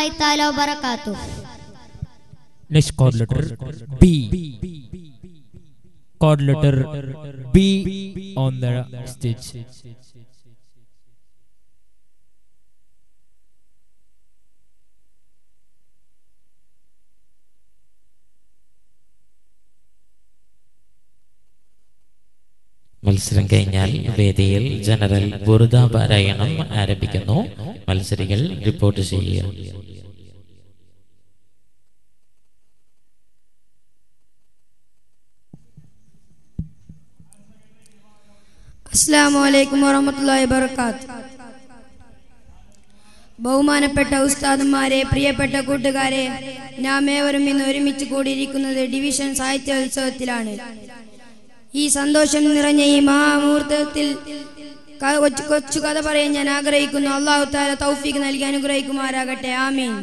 വറഹ്മത്തുള്ളാഹി തആല വബറകാതുഹു Next chord letter B. Chord letter B on the stage. മത്സരം കഴിഞ്ഞാൽ വേദിയിൽ ജനറൽ ബുറുദ പാരായണം ആരംഭിക്കുന്നു മത്സരികൾ റിപ്പോർട്ട് ചെയ്യുക അസ്സാം വലൈക്കും വറഹമത്തല്ലാഹി വബർക്കാത്ത് ബഹുമാനപ്പെട്ട ഉസ്താദന്മാരെ പ്രിയപ്പെട്ട കൂട്ടുകാരെ നാം ഏവരും ഇന്ന് ഒരുമിച്ച് കൂടിയിരിക്കുന്നത് ഡിവിഷൻ സാഹിത്യോത്സവത്തിലാണ് ഈ സന്തോഷം നിറഞ്ഞ ഈ മഹാമുഹൂർത്തത്തിൽ ക- കൊച്ചു കൊച്ചു കഥ പറയാൻ ഞാൻ ആഗ്രഹിക്കുന്നു അള്ളാഹു താല തൗഫീഖ് നൽകി അനുഗ്രഹിക്കുമാരാകട്ടെ ആമീൻ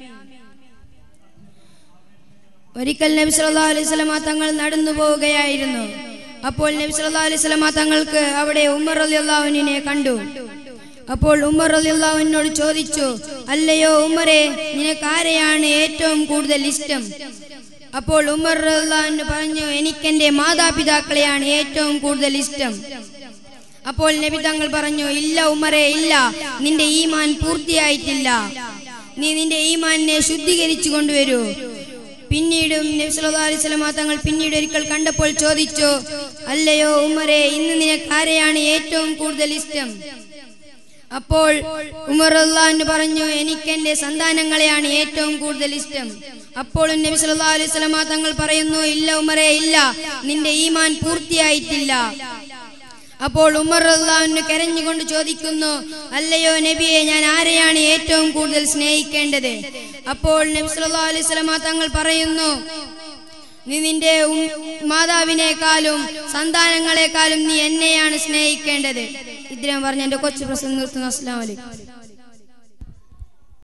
ഒരിക്കൽ നബി സല്ലല്ലാഹു അലൈഹി വസല്ലമ തങ്ങൾ നടന്നു പോവുകയായിരുന്നു അപ്പോൾ നബി സല്ലല്ലാഹു അലൈഹി വസല്ലമ തങ്ങൾക്ക് അവിടെ ഉമർ റളിയല്ലാഹുവിനെ കണ്ടു അപ്പോൾ ഉമർ റളിയല്ലാഹുവിനോട് ചോദിച്ചു അല്ലയോ ഉമറെ നിനക്ക് ആരെയാണ് ഏറ്റവും കൂടുതൽ ഇഷ്ടം അപ്പോൾ ഉമർ റളിയല്ലാഹു പറഞ്ഞു എനിക്കെന്റെ മാതാപിതാക്കളെയാണ് ഏറ്റവും കൂടുതൽ ഇഷ്ടം അപ്പോൾ നബി തങ്ങൾ പറഞ്ഞു ഇല്ല ഉമറെ ഇല്ല നിന്റെ ഈമാൻ പൂർത്തിയായിട്ടില്ല നീ നിന്റെ ഈമാനിനെ ശുദ്ധീകരിച്ചു കൊണ്ടുവരൂ പിന്നീടും നബി സല്ലല്ലാഹു അലൈഹി വസല്ലമ തങ്ങൾ പിന്നീട് ഒരിക്കൽ കണ്ടപ്പോൾ ചോദിച്ചു അല്ലയോ ഉമറെ ഇന്ന് നിനക്ക് ആരെയാണ് ഏറ്റവും കൂടുതൽ ഇഷ്ടം അപ്പോൾ ഉമർ അള്ളാഹു പറഞ്ഞു എനിക്ക് എന്റെ സന്താനങ്ങളെയാണ് ഏറ്റവും കൂടുതൽ ഇഷ്ടം അപ്പോഴും നബി സല്ലല്ലാഹു അലൈഹി വസല്ലമ തങ്ങൾ പറയുന്നു ഇല്ല ഉമറെ ഇല്ല നിന്റെ ഈമാൻ പൂർത്തിയായിട്ടില്ല അപ്പോൾ ഉമർ അള്ളാഹുവിന് കരഞ്ഞുകൊണ്ട് ചോദിക്കുന്നു അല്ലയോ നബിയെ ഞാൻ ആരെയാണ് ഏറ്റവും കൂടുതൽ സ്നേഹിക്കേണ്ടത് അപ്പോൾ നബി സല്ലല്ലാഹു അലൈഹി വസല്ലമ തങ്ങൾ പറയുന്നു നീ നിന്റെ ഉം- മാതാവിനേക്കാളും സന്താനങ്ങളെക്കാളും നീ എന്നെയാണ് സ്നേഹിക്കേണ്ടത് ഇദ്ദേഹം പറഞ്ഞ എന്റെ കൊച്ചു പ്രസംഗം നിർത്തുന്നു അസ്സലാമു അലൈക്കും